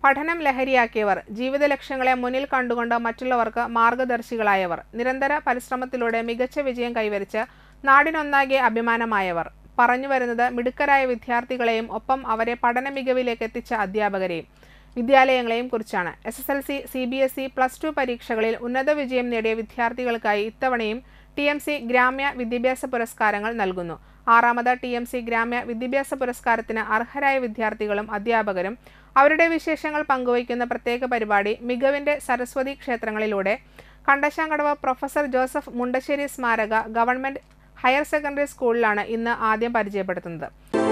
പഠനം ലഹരിയാക്കിയവർ ജീവിത ലക്ഷ്യങ്ങളെ മുന്നിൽ കണ്ടുകൊണ്ട് മറ്റുള്ളവർക്ക് മാർഗദർശികളായവർ നിരന്തര പരിശ്രമത്തിലൂടെ മികച്ച വിജയം കൈവരിച്ച് നാടിനൊന്നാകെ അഭിമാനമായവർ പറഞ്ഞു വരുന്നത് മിടുക്കരായ വിദ്യാർത്ഥികളെയും ഒപ്പം അവരെ പഠന മികവിലേക്ക് എത്തിച്ച അധ്യാപകരെയും വിദ്യാലയങ്ങളെയും കുറിച്ചാണ് S S L C C B S E plus two പരീക്ഷകളിൽ ഉന്നത വിജയം നേടിയ വിദ്യാർത്ഥികൾക്കായി ഇത്തവണയും ടി എം സി ഗ്രാമ്യ വിദ്യാഭ്യാസ പുരസ്കാരങ്ങൾ നൽകുന്നു ആറാമത് ടി എം സി ഗ്രാമ്യ വിദ്യാഭ്യാസ പുരസ്കാരത്തിന് അർഹരായ വിദ്യാർത്ഥികളും അധ്യാപകരും അവരുടെ വിശേഷങ്ങൾ പങ്കുവയ്ക്കുന്ന പ്രത്യേക പരിപാടി മികവിന്റെ സരസ്വതി ക്ഷേത്രങ്ങളിലൂടെ കണ്ടശാങ്കടവ് പ്രൊഫസർ ജോസഫ് മുണ്ടശ്ശേരി സ്മാരക ഗവൺമെന്റ് ഹയർ സെക്കൻഡറി സ്കൂളിലാണ് ഇന്ന് ആദ്യം പരിചയപ്പെടുത്തുന്നത്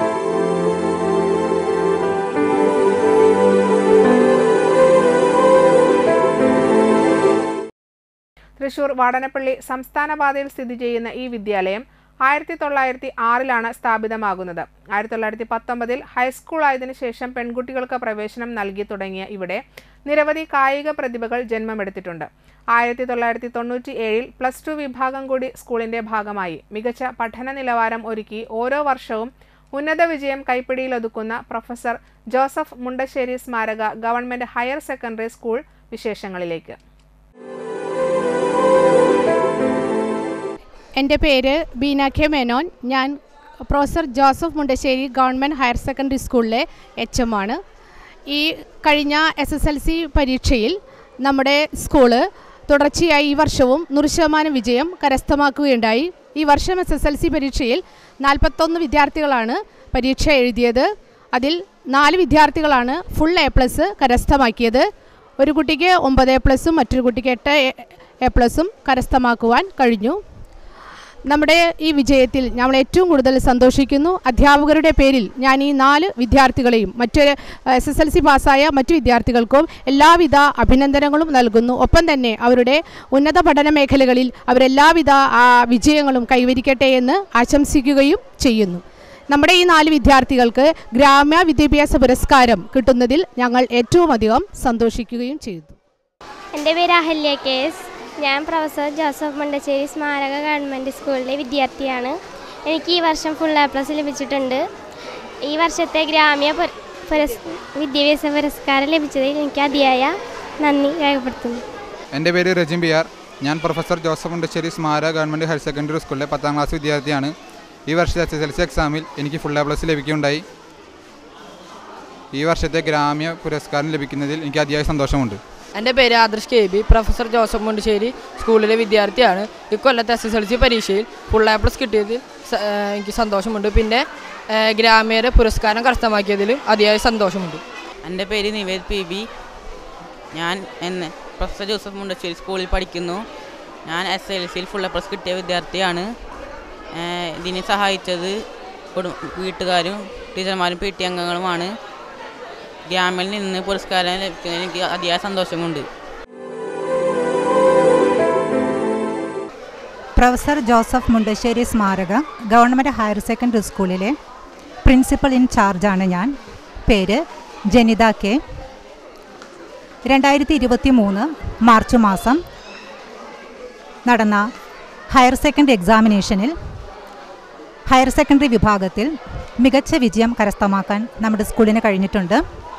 തൃശൂർ വാടനപ്പള്ളി സംസ്ഥാന പാതയിൽ സ്ഥിതി ചെയ്യുന്ന ഈ വിദ്യാലയം ആയിരത്തി തൊള്ളായിരത്തി ആറിലാണ് സ്ഥാപിതമാകുന്നത് ആയിരത്തി തൊള്ളായിരത്തി പത്തൊമ്പതിൽ ഹൈസ്കൂൾ ആയതിനു ശേഷം പെൺകുട്ടികൾക്ക് പ്രവേശനം നൽകി തുടങ്ങിയ ഇവിടെ നിരവധി കായിക പ്രതിഭകൾ ജന്മമെടുത്തിട്ടുണ്ട് ആയിരത്തി തൊള്ളായിരത്തി തൊണ്ണൂറ്റി ഏഴിൽ പ്ലസ് ടു വിഭാഗം കൂടി സ്കൂളിന്റെ ഭാഗമായി മികച്ച പഠന നിലവാരം ഒരുക്കി ഓരോ വർഷവും ഉന്നത വിജയം കൈപ്പിടിയിലൊതുക്കുന്ന പ്രൊഫസർ ജോസഫ് മുണ്ടശ്ശേരി സ്മാരക ഗവൺമെന്റ് ഹയർ സെക്കൻഡറി സ്കൂൾ വിശേഷങ്ങളിലേക്ക് എൻ്റെ പേര് ബീന കെ മേനോൻ ഞാൻ professor Joseph Mundassery government higher secondary സ്കൂളിലെ എച്ച് എം ആണ് ഈ കഴിഞ്ഞ എസ് എസ് എൽ സി പരീക്ഷയിൽ നമ്മുടെ സ്കൂള് തുടർച്ചയായി ഈ വർഷവും നൂറ് ശതമാനം വിജയം കരസ്ഥമാക്കുകയുണ്ടായി ഈ വർഷം എസ് എസ് എൽ സി പരീക്ഷയിൽ നാൽപ്പത്തൊന്ന് വിദ്യാർത്ഥികളാണ് പരീക്ഷ എഴുതിയത് അതിൽ നാല് വിദ്യാർത്ഥികളാണ് ഫുൾ എ പ്ലസ് കരസ്ഥമാക്കിയത് ഒരു കുട്ടിക്ക് ഒമ്പത് എ പ്ലസും മറ്റൊരു കുട്ടിക്ക് എട്ട് എ പ്ലസും കരസ്ഥമാക്കുവാൻ കഴിഞ്ഞു നമ്മുടെ ഈ വിജയത്തിൽ ഞങ്ങൾ ഏറ്റവും കൂടുതൽ സന്തോഷിക്കുന്നു അധ്യാപകരുടെ പേരിൽ ഞാൻ ഈ നാല് വിദ്യാർത്ഥികളെയും മറ്റ് എസ് എസ് എൽ സി പാസ്സായ മറ്റു വിദ്യാർത്ഥികൾക്കും എല്ലാവിധ അഭിനന്ദനങ്ങളും നൽകുന്നു ഒപ്പം തന്നെ അവരുടെ ഉന്നത പഠന മേഖലകളിൽ അവരെല്ലാവിധ ആ, വിജയങ്ങളും കൈവരിക്കട്ടെ എന്ന് ആശംസിക്കുകയും ചെയ്യുന്നു നമ്മുടെ ഈ നാല് വിദ്യാർത്ഥികൾക്ക് ഗ്രാമ്യ വിദ്യാഭ്യാസ പുരസ്കാരം കിട്ടുന്നതിൽ ഞങ്ങൾ ഏറ്റവും അധികം സന്തോഷിക്കുകയും ചെയ്തു എൻ്റെ പേര് അഹല്യ കെ എസ് ഞാൻ പ്രൊഫസർ ജോസഫ് മണ്ടശ്ശേരി സ്മാരക ഗവൺമെൻറ് സ്കൂളിലെ വിദ്യാർത്ഥിയാണ് എനിക്ക് ഈ വർഷം ഫുൾ എ പ്ലസ് ലഭിച്ചിട്ടുണ്ട് ഈ വർഷത്തെ ഗ്രാമ്യ പുര- പുരസ് വിദ്യാഭ്യാസ പുരസ്കാരം ലഭിച്ചതിൽ എനിക്ക് അതിയായ നന്ദി രേഖപ്പെടുത്തുന്നു എൻ്റെ പേര് റജിം ബി ആർ ഞാൻ പ്രൊഫസർ ജോസഫ് മുണ്ടശ്ശേരി സ്മാര ഗവൺമെൻറ് ഹയർ സെക്കൻഡറി സ്കൂളിലെ പത്താം ക്ലാസ് വിദ്യാർത്ഥിയാണ് ഈ വർഷത്തെ എസ് എസ് എൽ സി എക്സാമിൽ എനിക്ക് ഫുൾ എ പ്ലസ് ലഭിക്കുകയുണ്ടായി ഈ വർഷത്തെ ഗ്രാമ്യ പുരസ്കാരം ലഭിക്കുന്നതിൽ എനിക്ക് അതിയായ സന്തോഷമുണ്ട് എൻ്റെ പേര് Adarsh K B professor Joseph Mundassery സ്കൂളിലെ വിദ്യാർത്ഥിയാണ് ഇക്കൊല്ലത്തെ എസ് എസ് എൽ സി പരീക്ഷയിൽ ഫുൾ എ പ്ലസ് കിട്ടിയതിൽ സ- ഏഹ് എനിക്ക് സന്തോഷമുണ്ട് പിന്നെ ഏഹ് ഗ്രാമീണ പുരസ്കാരം കരസ്ഥമാക്കിയതിൽ അതിയായ സന്തോഷമുണ്ട് എൻ്റെ പേര് നിവേദ് പി ബി ഞാൻ എന്നെ പ്രൊഫസർ ജോസഫ് മുണ്ടശ്ശേരി സ്കൂളിൽ പഠിക്കുന്നു ഞാൻ എസ് എൽ സിയിൽ ഫുൾ എ പ്ലസ് കിട്ടിയ വിദ്യാർത്ഥിയാണ് ഏഹ് ഇതിനെ സഹായിച്ചത് കുടും വീട്ടുകാരും ടീച്ചർമാരും പി ടി അംഗങ്ങളുമാണ് ഗ്രാമിൽ നിന്ന് പുരസ്കാരം ലഭിക്കുന്നതിൽ എനിക്ക് അതിയായ സന്തോഷമുണ്ട് പ്രൊഫസർ ജോസഫ് മുണ്ടശ്ശേരി സ്മാരക ഗവൺമെൻറ് ഹയർ സെക്കൻഡറി സ്കൂളിലെ പ്രിൻസിപ്പൽ ഇൻ ചാർജാണ് ഞാൻ പേര് ജനിത കെ രണ്ടായിരത്തി ഇരുപത്തി മൂന്ന് മാർച്ച് മാസം നടന്ന ഹയർ സെക്കൻഡറി എക്സാമിനേഷനിൽ ഹയർ സെക്കൻഡറി വിഭാഗത്തിൽ മികച്ച വിജയം കരസ്ഥമാക്കാൻ നമ്മുടെ സ്കൂളിന് കഴിഞ്ഞിട്ടുണ്ട്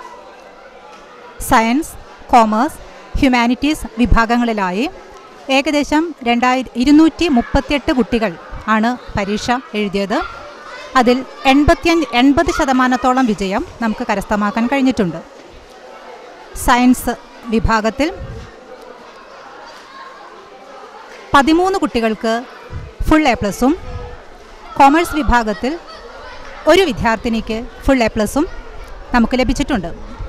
സയൻസ് കോമേഴ്സ് ഹ്യൂമാനിറ്റീസ് വിഭാഗങ്ങളിലായി ഏകദേശം രണ്ടായിര ഇരുന്നൂറ്റി മുപ്പത്തിയെട്ട് കുട്ടികൾ ആണ് പരീക്ഷ എഴുതിയത് അതിൽ എൺപത്തിയഞ്ച് എൺപത് ശതമാനത്തോളം വിജയം നമുക്ക് കരസ്ഥമാക്കാൻ കഴിഞ്ഞിട്ടുണ്ട് സയൻസ് വിഭാഗത്തിൽ പതിമൂന്ന് കുട്ടികൾക്ക് ഫുൾ എ പ്ലസും കോമേഴ്സ് വിഭാഗത്തിൽ ഒരു വിദ്യാർത്ഥിനിക്ക് ഫുൾ എ പ്ലസും നമുക്ക് ലഭിച്ചിട്ടുണ്ട്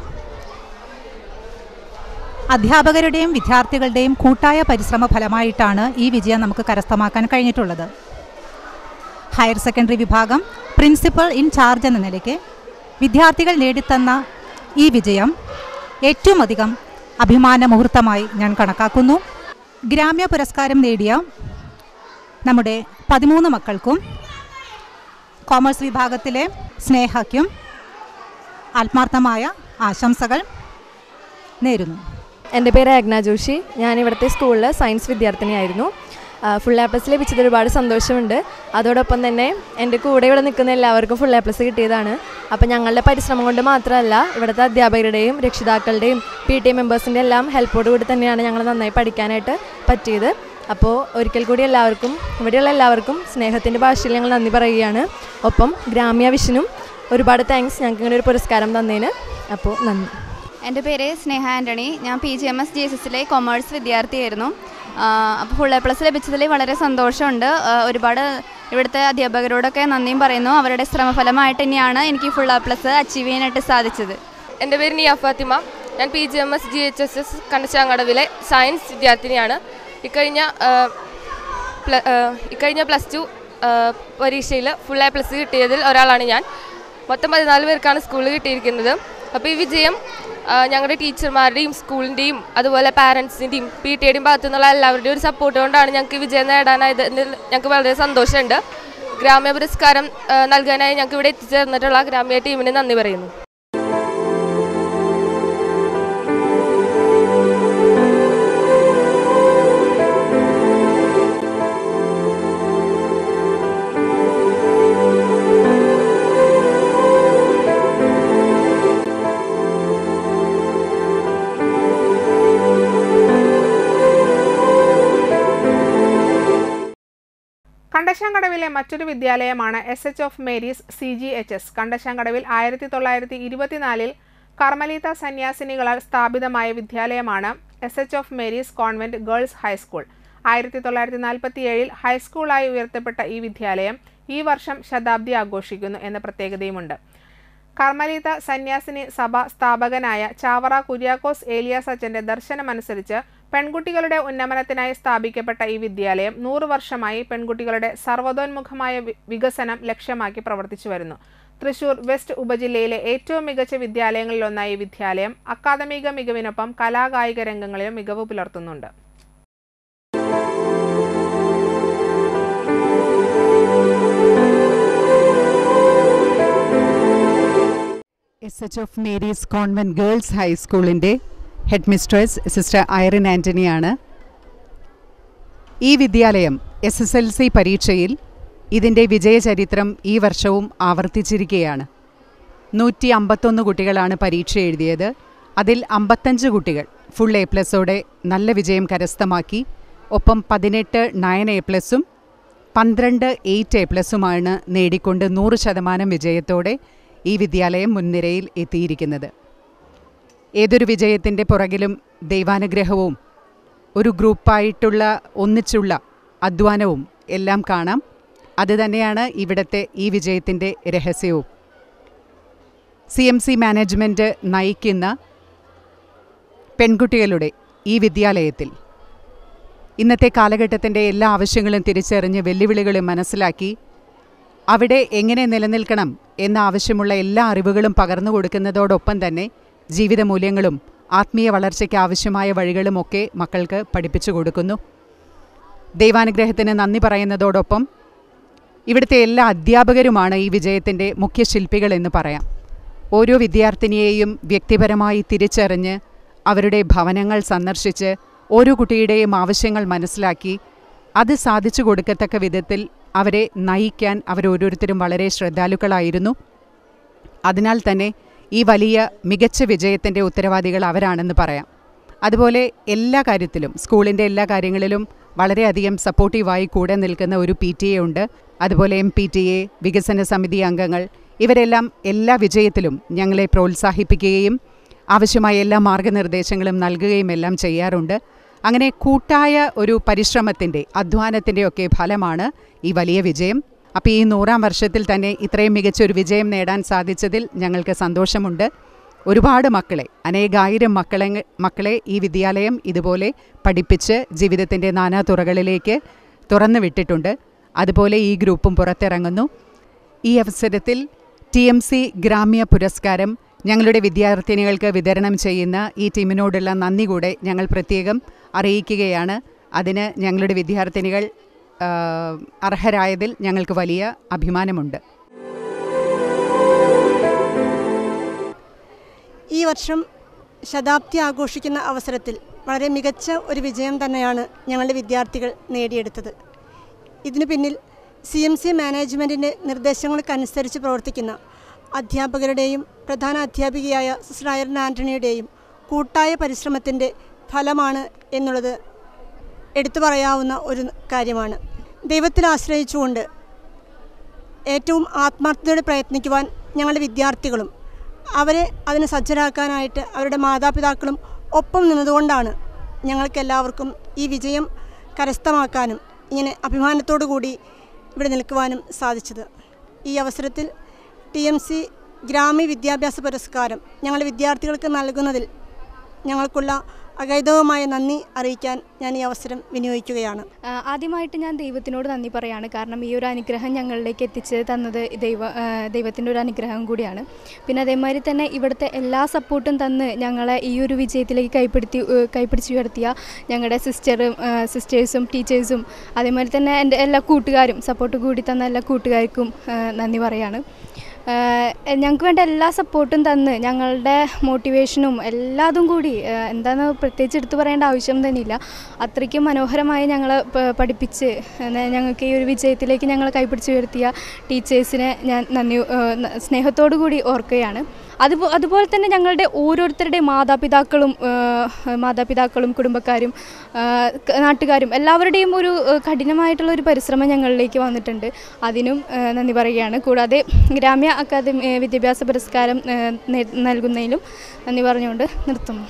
അധ്യാപകരുടെയും വിദ്യാർത്ഥികളുടെയും കൂട്ടായ പരിശ്രമ ഫലമായിട്ടാണ് ഈ വിജയം നമുക്ക് കരസ്ഥമാക്കാൻ കഴിഞ്ഞിട്ടുള്ളത് ഹയർ സെക്കൻഡറി വിഭാഗം പ്രിൻസിപ്പൽ ഇൻ ചാർജ് എന്ന നിലയ്ക്ക് വിദ്യാർത്ഥികൾ നേടിത്തന്ന ഈ വിജയം ഏറ്റവും അധികം അഭിമാന മുഹൂർത്തമായി ഞാൻ കണക്കാക്കുന്നു ഗ്രാമ്യ പുരസ്കാരം നേടിയ നമ്മുടെ പതിമൂന്ന് മക്കൾക്കും കോമേഴ്സ് വിഭാഗത്തിലെ സ്നേഹയ്ക്കും ആത്മാർത്ഥമായ ആശംസകൾ നേരുന്നു എൻ്റെ പേര് അഗ്ന ജോഷി ഞാൻ ഇവിടുത്തെ സ്കൂളിൽ സയൻസ് വിദ്യാർത്ഥിനിയായിരുന്നു ഫുൾ എ പ്ലസ് ലഭിച്ചത് ഒരുപാട് സന്തോഷമുണ്ട് അതോടൊപ്പം തന്നെ എൻ്റെ കൂടെ ഇവിടെ നിൽക്കുന്ന എല്ലാവർക്കും ഫുൾ എ പ്ലസ് കിട്ടിയതാണ് അപ്പോൾ ഞങ്ങളുടെ പരിശ്രമം കൊണ്ട് മാത്രമല്ല ഇവിടുത്തെ അധ്യാപകരുടെയും രക്ഷിതാക്കളുടെയും പി ടി എ മെമ്പേഴ്സിൻ്റെ എല്ലാം ഹെൽപ്പോട് കൂടി തന്നെയാണ് ഞങ്ങൾ നന്നായി പഠിക്കാനായിട്ട് പറ്റിയത് അപ്പോൾ ഒരിക്കൽ കൂടി എല്ലാവർക്കും ഇവിടെയുള്ള എല്ലാവർക്കും സ്നേഹത്തിൻ്റെ ഭാഷയിൽ ഞങ്ങൾ നന്ദി പറയുകയാണ് ഒപ്പം ഗ്രാമ്യ വിഷനും ഒരുപാട് താങ്ക്സ് ഞങ്ങൾക്ക് ഇങ്ങനെ ഒരു പുരസ്കാരം തന്നതിന് അപ്പോൾ നന്ദി എൻ്റെ പേര് സ്നേഹ ആൻ്റണി ഞാൻ P G M S G S എസിലെ കൊമേഴ്സ് വിദ്യാർത്ഥിയായിരുന്നു അപ്പോൾ ഫുൾ എ പ്ലസ് ലഭിച്ചതിൽ വളരെ സന്തോഷമുണ്ട് ആ, ഒരുപാട് ഇവിടുത്തെ അധ്യാപകരോടൊക്കെ നന്ദിയും പറയുന്നു അവരുടെ ശ്രമഫലമായിട്ട് തന്നെയാണ് എനിക്ക് ഫുൾ എ പ്ലസ് അച്ചീവ് ചെയ്യാനായിട്ട് സാധിച്ചത് എൻ്റെ പേര് നിയ ഫാത്തിമ ഞാൻ P G M S G H S S കണ്ടച്ചാങ്കടവിലെ സയൻസ് വിദ്യാർത്ഥിനിയാണ് ഇക്കഴിഞ്ഞ ആ, പ്ല- ആ, ഇക്കഴിഞ്ഞ പ്ലസ് ടു പരീക്ഷയിൽ ഫുൾ എ പ്ലസ് കിട്ടിയതിൽ ഒരാളാണ് ഞാൻ മൊത്തം പതിനാല് പേർക്കാണ് സ്കൂളിൽ കിട്ടിയിരിക്കുന്നത് അപ്പോൾ ഈ വിജയം ആ, ഞങ്ങളുടെ ടീച്ചർമാരുടെയും സ്കൂളിൻ്റെയും അതുപോലെ പാരൻസിൻ്റെയും പി ടി എയുടെയും ഭാഗത്തു നിന്നുള്ള എല്ലാവരുടെയും ഒരു സപ്പോർട്ട് കൊണ്ടാണ് ഞങ്ങൾക്ക് ഈ വിജയം നേടാനായത് എന്നതിൽ ഞങ്ങൾക്ക് വളരെ സന്തോഷമുണ്ട് ഗ്രാമ്യ പുരസ്കാരം ആ, നൽകാനായി ഞങ്ങൾക്ക് ഇവിടെ എത്തിച്ചേർന്നിട്ടുള്ള ഗ്രാമ്യ ടീമിന് നന്ദി പറയുന്നു കണ്ടശാങ്കടവിലെ മറ്റൊരു വിദ്യാലയമാണ് S H of Mary's C G H S കണ്ടശാങ്കടവിൽ ആയിരത്തി തൊള്ളായിരത്തി ഇരുപത്തിനാലിൽ കർമ്മലീത്ത സന്യാസിനികളാൽ സ്ഥാപിതമായ വിദ്യാലയമാണ് S H of Mary's convent girls high school ആയിരത്തി തൊള്ളായിരത്തി നാൽപ്പത്തിയേഴിൽ ഹൈസ്കൂളായി ഉയർത്തപ്പെട്ട ഈ വിദ്യാലയം ഈ വർഷം ശതാബ്ദി ആഘോഷിക്കുന്നു എന്ന പ്രത്യേകതയുമുണ്ട് കർമ്മലീത സന്യാസിനി സഭ സ്ഥാപകനായ ചാവറ കുര്യാക്കോസ് ഏലിയാസ് അച്ഛന്റെ ദർശനമനുസരിച്ച് പെൺകുട്ടികളുടെ ഉന്നമനത്തിനായി സ്ഥാപിക്കപ്പെട്ട ഈ വിദ്യാലയം നൂറ് വർഷമായി പെൺകുട്ടികളുടെ സർവ്വതോന്മുഖമായ വി- വികസനം ലക്ഷ്യമാക്കി പ്രവർത്തിച്ചു വരുന്നു തൃശൂർ വെസ്റ്റ് ഉപജില്ലയിലെ ഏറ്റവും മികച്ച വിദ്യാലയങ്ങളിലൊന്നായ ഈ വിദ്യാലയം അക്കാദമിക മികവിനൊപ്പം കലാകായിക രംഗങ്ങളിലും മികവ് പുലർത്തുന്നുണ്ട് S H of Mary's convent girls ഹൈസ്കൂളിൻ്റെ ഹെഡ് മിസ്ട്രസ് സിസ്റ്റർ ഐറിൻ ആൻ്റണിയാണ് ഈ വിദ്യാലയം എസ് എസ് എൽ സി പരീക്ഷയിൽ ഇതിൻ്റെ വിജയചരിത്രം ഈ വർഷവും ആവർത്തിച്ചിരിക്കുകയാണ് നൂറ്റി അമ്പത്തൊന്ന് കുട്ടികളാണ് പരീക്ഷ എഴുതിയത് അതിൽ അമ്പത്തഞ്ച് കുട്ടികൾ ഫുൾ എ പ്ലസോടെ നല്ല വിജയം കരസ്ഥമാക്കി ഒപ്പം പതിനെട്ട് നയൻ എ പ്ലസും പന്ത്രണ്ട് എയ്റ്റ് എ പ്ലസുമാണ് നേടിക്കൊണ്ട് നൂറ് ശതമാനം വിജയത്തോടെ ഈ വിദ്യാലയം മുൻനിരയിൽ എത്തിയിരിക്കുന്നത് ഏതൊരു വിജയത്തിൻ്റെ പുറകിലും ദൈവാനുഗ്രഹവും ഒരു ഗ്രൂപ്പായിട്ടുള്ള ഒന്നിച്ചുള്ള അധ്വാനവും എല്ലാം കാണാം അതുതന്നെയാണ് ഇവിടുത്തെ ഈ വിജയത്തിൻ്റെ രഹസ്യവും സി എം സി മാനേജ്മെൻറ്റ് നയിക്കുന്ന പെൺകുട്ടികളുടെ ഈ വിദ്യാലയത്തിൽ ഇന്നത്തെ കാലഘട്ടത്തിൻ്റെ എല്ലാ ആവശ്യങ്ങളും തിരിച്ചറിഞ്ഞ് വെല്ലുവിളികളും മനസ്സിലാക്കി അവിടെ എങ്ങനെ നിലനിൽക്കണം എന്ന ആവശ്യമുള്ള എല്ലാ അറിവുകളും പകർന്നു കൊടുക്കുന്നതോടൊപ്പം തന്നെ ജീവിത മൂല്യങ്ങളും ആത്മീയ വളർച്ചയ്ക്ക് ആവശ്യമായ വഴികളുമൊക്കെ മക്കൾക്ക് പഠിപ്പിച്ചു കൊടുക്കുന്നു ദൈവാനുഗ്രഹത്തിന് നന്ദി പറയുന്നതോടൊപ്പം ഇവിടുത്തെ എല്ലാ അധ്യാപകരുമാണ് ഈ വിജയത്തിൻ്റെ മുഖ്യ ശില്പികൾ എന്ന് പറയാം ഓരോ വിദ്യാർത്ഥിനിയെയും വ്യക്തിപരമായി തിരിച്ചറിഞ്ഞ് അവരുടെ ഭവനങ്ങൾ സന്ദർശിച്ച് ഓരോ കുട്ടിയുടെയും ആവശ്യങ്ങൾ മനസ്സിലാക്കി അത് സാധിച്ചു കൊടുക്കത്തക്ക വിധത്തിൽ അവരെ നയിക്കാൻ അവരോരോരുത്തരും വളരെ ശ്രദ്ധാലുക്കളായിരുന്നു അതിനാൽ തന്നെ ഈ വലിയ മികച്ച വിജയത്തിൻ്റെ ഉത്തരവാദികൾ അവരാണെന്ന് പറയാം അതുപോലെ എല്ലാ കാര്യത്തിലും സ്കൂളിൻ്റെ എല്ലാ കാര്യങ്ങളിലും വളരെയധികം സപ്പോർട്ടീവായി കൂടെ നിൽക്കുന്ന ഒരു പി ടി എ ഉണ്ട് അതുപോലെ എം പി ടി എ വികസന സമിതി അംഗങ്ങൾ ഇവരെല്ലാം എല്ലാ വിജയത്തിലും ഞങ്ങളെ പ്രോത്സാഹിപ്പിക്കുകയും ആവശ്യമായ എല്ലാ മാർഗനിർദ്ദേശങ്ങളും നൽകുകയും എല്ലാം ചെയ്യാറുണ്ട് അങ്ങനെ കൂട്ടായ ഒരു പരിശ്രമത്തിൻ്റെ അധ്വാനത്തിൻ്റെ ഒക്കെ ഫലമാണ് ഈ വലിയ വിജയം അപ്പോൾ ഈ നൂറാം വർഷത്തിൽ തന്നെ ഇത്രയും മികച്ചൊരു വിജയം നേടാൻ സാധിച്ചതിൽ ഞങ്ങൾക്ക് സന്തോഷമുണ്ട് ഒരുപാട് മക്കളെ അനേകായിരം മക്കളെ മക്കളെ ഈ വിദ്യാലയം ഇതുപോലെ പഠിപ്പിച്ച് ജീവിതത്തിൻ്റെ നാനാ തുറകളിലേക്ക് തുറന്നു വിട്ടിട്ടുണ്ട് അതുപോലെ ഈ ഗ്രൂപ്പും പുറത്തിറങ്ങുന്നു ഈ അവസരത്തിൽ ടി എം സി ഗ്രാമ്യ പുരസ്കാരം ഞങ്ങളുടെ വിദ്യാർത്ഥിനികൾക്ക് വിതരണം ചെയ്യുന്ന ഈ ടീമിനോടുള്ള നന്ദി കൂടെ ഞങ്ങൾ പ്രത്യേകം അറിയിക്കുകയാണ് അതിന് ഞങ്ങളുടെ വിദ്യാർത്ഥിനികൾ ആ, അർഹരായതിൽ ഞങ്ങൾക്ക് വലിയ അഭിമാനമുണ്ട് ഈ വർഷം ശതാബ്ദി ആഘോഷിക്കുന്ന അവസരത്തിൽ വളരെ മികച്ച ഒരു വിജയം തന്നെയാണ് ഞങ്ങളുടെ വിദ്യാർത്ഥികൾ നേടിയെടുത്തത് ഇതിനു പിന്നിൽ സി എം സി മാനേജ്മെൻറ്റിൻ്റെ നിർദ്ദേശങ്ങൾക്കനുസരിച്ച് പ്രവർത്തിക്കുന്ന അധ്യാപകരുടെയും പ്രധാന അധ്യാപികയായ സിസ്റ്റർ അയർൻ ആൻ്റണിയുടെയും കൂട്ടായ പരിശ്രമത്തിൻ്റെ ഫലമാണ് എന്നുള്ളത് എടുത്തു പറയാവുന്ന ഒരു കാര്യമാണ് ദൈവത്തിൽ ആശ്രയിച്ചുകൊണ്ട് ഏറ്റവും ആത്മാർത്ഥതയോടെ പ്രയത്നിക്കുവാൻ ഞങ്ങളുടെ വിദ്യാർത്ഥികളും അവരെ അതിന് സജ്ജരാക്കാനായിട്ട് അവരുടെ മാതാപിതാക്കളും ഒപ്പം നിന്നതുകൊണ്ടാണ് ഞങ്ങൾക്കെല്ലാവർക്കും ഈ വിജയം കരസ്ഥമാക്കാനും ഇങ്ങനെ അഭിമാനത്തോടു കൂടി ഇവിടെ നിൽക്കുവാനും സാധിച്ചത് ഈ അവസരത്തിൽ ടി എം സി ഗ്രാമീണ വിദ്യാഭ്യാസ പുരസ്കാരം ഞങ്ങളുടെ വിദ്യാർത്ഥികൾക്ക് നൽകുന്നതിൽ ഞങ്ങൾക്കുള്ള അഗൈതവമായ നന്ദി അറിയിക്കാൻ ഞാൻ ഈ അവസരം വിനിയോഗിക്കുകയാണ് ആ, ആദ്യമായിട്ട് ഞാൻ ദൈവത്തിനോട് നന്ദി പറയാണ് കാരണം ഈ ഒരു അനുഗ്രഹം ഞങ്ങളിലേക്ക് എത്തിച്ച് തന്നത് ദൈവ ആ, ദൈവത്തിൻ്റെ ഒരു അനുഗ്രഹം കൂടിയാണ് പിന്നെ അതേമാതിരി തന്നെ ഇവിടുത്തെ എല്ലാ സപ്പോർട്ടും തന്ന് ഞങ്ങളെ ഈ ഒരു വിജയത്തിലേക്ക് കൈപ്പെടുത്തി ഏ, കൈപ്പിടിച്ച് ഉയർത്തിയ ഞങ്ങളുടെ സിസ്റ്ററും സിസ്റ്റേഴ്സും ടീച്ചേഴ്സും അതേമാതിരി തന്നെ എൻ്റെ എല്ലാ കൂട്ടുകാരും സപ്പോർട്ട് കൂടി തന്ന എല്ലാ കൂട്ടുകാർക്കും ആ, നന്ദി പറയാണ് ഏഹ് ഞങ്ങൾക്ക് വേണ്ട എല്ലാ സപ്പോർട്ടും തന്ന് ഞങ്ങളുടെ മോട്ടിവേഷനും എല്ലാതും കൂടി ഏഹ് എന്താണെന്ന് പ്രത്യേകിച്ച് എടുത്തു പറയേണ്ട ആവശ്യം തന്നെയില്ല അത്രയ്ക്കും മനോഹരമായി ഞങ്ങളെ പ- പഠിപ്പിച്ച് ഏഹ് ഞങ്ങൾക്ക് ഈ ഒരു വിജയത്തിലേക്ക് ഞങ്ങളെ കൈപ്പിടിച്ച് ഉയർത്തിയ ടീച്ചേഴ്സിനെ ഞാൻ നന്ദി ഏഹ് ന- സ്നേഹത്തോടു കൂടി ഓർക്കുകയാണ് അതുപോ അതുപോലെ തന്നെ ഞങ്ങളുടെ ഓരോരുത്തരുടെയും മാതാപിതാക്കളും ഏഹ് മാതാപിതാക്കളും കുടുംബക്കാരും ഏഹ് ക- നാട്ടുകാരും എല്ലാവരുടെയും ഒരു ഏഹ് കഠിനമായിട്ടുള്ള ഒരു പരിശ്രമം ഞങ്ങളിലേക്ക് വന്നിട്ടുണ്ട് അതിനും ഏഹ് നന്ദി പറയുകയാണ് കൂടാതെ ഗ്രാമ്യ അക്കാദമി ഏഹ് വിദ്യാഭ്യാസ പുരസ്കാരം ഏഹ് നേ- നൽകുന്നതിലും നന്ദി പറഞ്ഞുകൊണ്ട് നിർത്തുന്നു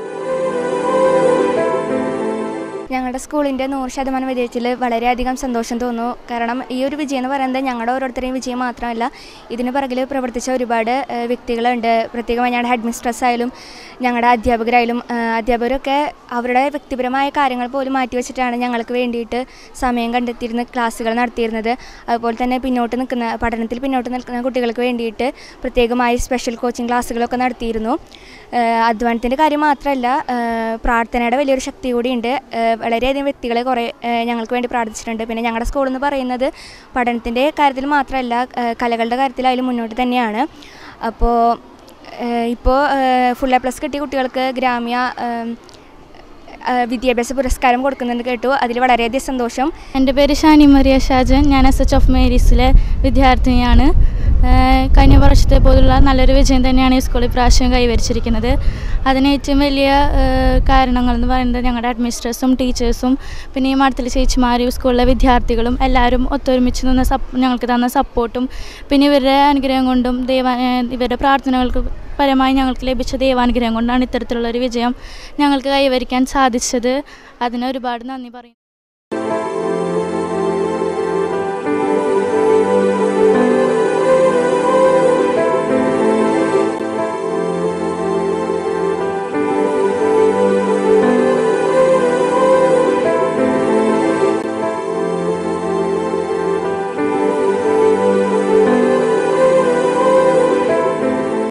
ഞങ്ങളുടെ സ്കൂളിൻ്റെ നൂറ് ശതമാനം വിജയത്തിൽ വളരെയധികം സന്തോഷം തോന്നുന്നു കാരണം ഈ ഒരു വിജയം എന്ന് പറയുന്നത് ഞങ്ങളുടെ ഓരോരുത്തരെയും വിജയം മാത്രമല്ല ഇതിന് പിറകിൽ പ്രവർത്തിച്ച ഒരുപാട് ഏഹ്, വ്യക്തികളുണ്ട് പ്രത്യേകമായി ഞങ്ങളുടെ ഹെഡ് മിസ്ട്രസ് ആയാലും ഞങ്ങളുടെ അധ്യാപകരായാലും ഏഹ്, അധ്യാപകരൊക്കെ അവരുടെ വ്യക്തിപരമായ കാര്യങ്ങൾ പോലും മാറ്റിവെച്ചിട്ടാണ് ഞങ്ങൾക്ക് വേണ്ടിയിട്ട് സമയം കണ്ടെത്തിയിരുന്ന ക്ലാസ്സുകൾ നടത്തിയിരുന്നത് അതുപോലെ തന്നെ പിന്നോട്ട് നിൽക്കുന്ന പഠനത്തിൽ പിന്നോട്ട് നിൽക്കുന്ന കുട്ടികൾക്ക് വേണ്ടിയിട്ട് പ്രത്യേകമായി സ്പെഷ്യൽ കോച്ചിങ് ക്ലാസ്സുകളൊക്കെ നടത്തിയിരുന്നു ഏഹ്, അധ്വാനത്തിൻ്റെ കാര്യം മാത്രമല്ല ഏഹ്, പ്രാർത്ഥനയുടെ വലിയൊരു ശക്തി കൂടിയുണ്ട് ഏഹ്, വളരെയധികം വ്യക്തികളെ കുറേ ഏഹ്, ഞങ്ങൾക്ക് വേണ്ടി പ്രാർത്ഥിച്ചിട്ടുണ്ട് പിന്നെ ഞങ്ങളുടെ സ്കൂൾ എന്ന് പറയുന്നത് പഠനത്തിൻ്റെ കാര്യത്തിൽ മാത്രമല്ല ഏഹ്, കലകളുടെ കാര്യത്തിലായാലും മുന്നോട്ട് തന്നെയാണ് അപ്പോൾ ഇപ്പോൾ ഫുൾ എ പ്ലസ് കിട്ടിയ കുട്ടികൾക്ക് ഗ്രാമ്യ ഏഹ്, ഏഹ്, വിദ്യാഭ്യാസ പുരസ്കാരം കൊടുക്കുന്നുണ്ട് കേട്ടു അതിൽ വളരെയധികം സന്തോഷം എൻ്റെ പേര് ഷാനി മറിയ ഷാജൻ ഞാൻ എസ് എച്ച് ഓഫ് മേരീസിലെ വിദ്യാർത്ഥിനിയാണ് ഏഹ് കഴിഞ്ഞ വർഷത്തെ പോലുള്ള നല്ലൊരു വിജയം തന്നെയാണ് ഈ സ്കൂളിൽ പ്രാവശ്യം കൈവരിച്ചിരിക്കുന്നത് അതിന് ഏറ്റവും വലിയ ഏഹ് കാരണങ്ങൾ എന്ന് പറയുന്നത് ഞങ്ങളുടെ അഡ്മിനിസ്ട്രേഴ്സും ടീച്ചേഴ്സും പിന്നെ ഈ മഠത്തിലെ ചേച്ചിമാരും സ്കൂളിലെ വിദ്യാർത്ഥികളും എല്ലാവരും ഒത്തൊരുമിച്ച് നിന്ന് സപ്പ് ഞങ്ങൾക്ക് തന്ന സപ്പോർട്ടും പിന്നെ ഇവരുടെ അനുഗ്രഹം കൊണ്ടും ദൈവ ഏഹ് ഇവരുടെ പ്രാർത്ഥനകൾക്ക് പരമായി ഞങ്ങൾക്ക് ലഭിച്ച ദൈവാനുഗ്രഹം കൊണ്ടാണ് ഇത്തരത്തിലുള്ളൊരു വിജയം ഞങ്ങൾക്ക് കൈവരിക്കാൻ സാധിച്ചത് അതിന് ഒരുപാട് നന്ദി പറയും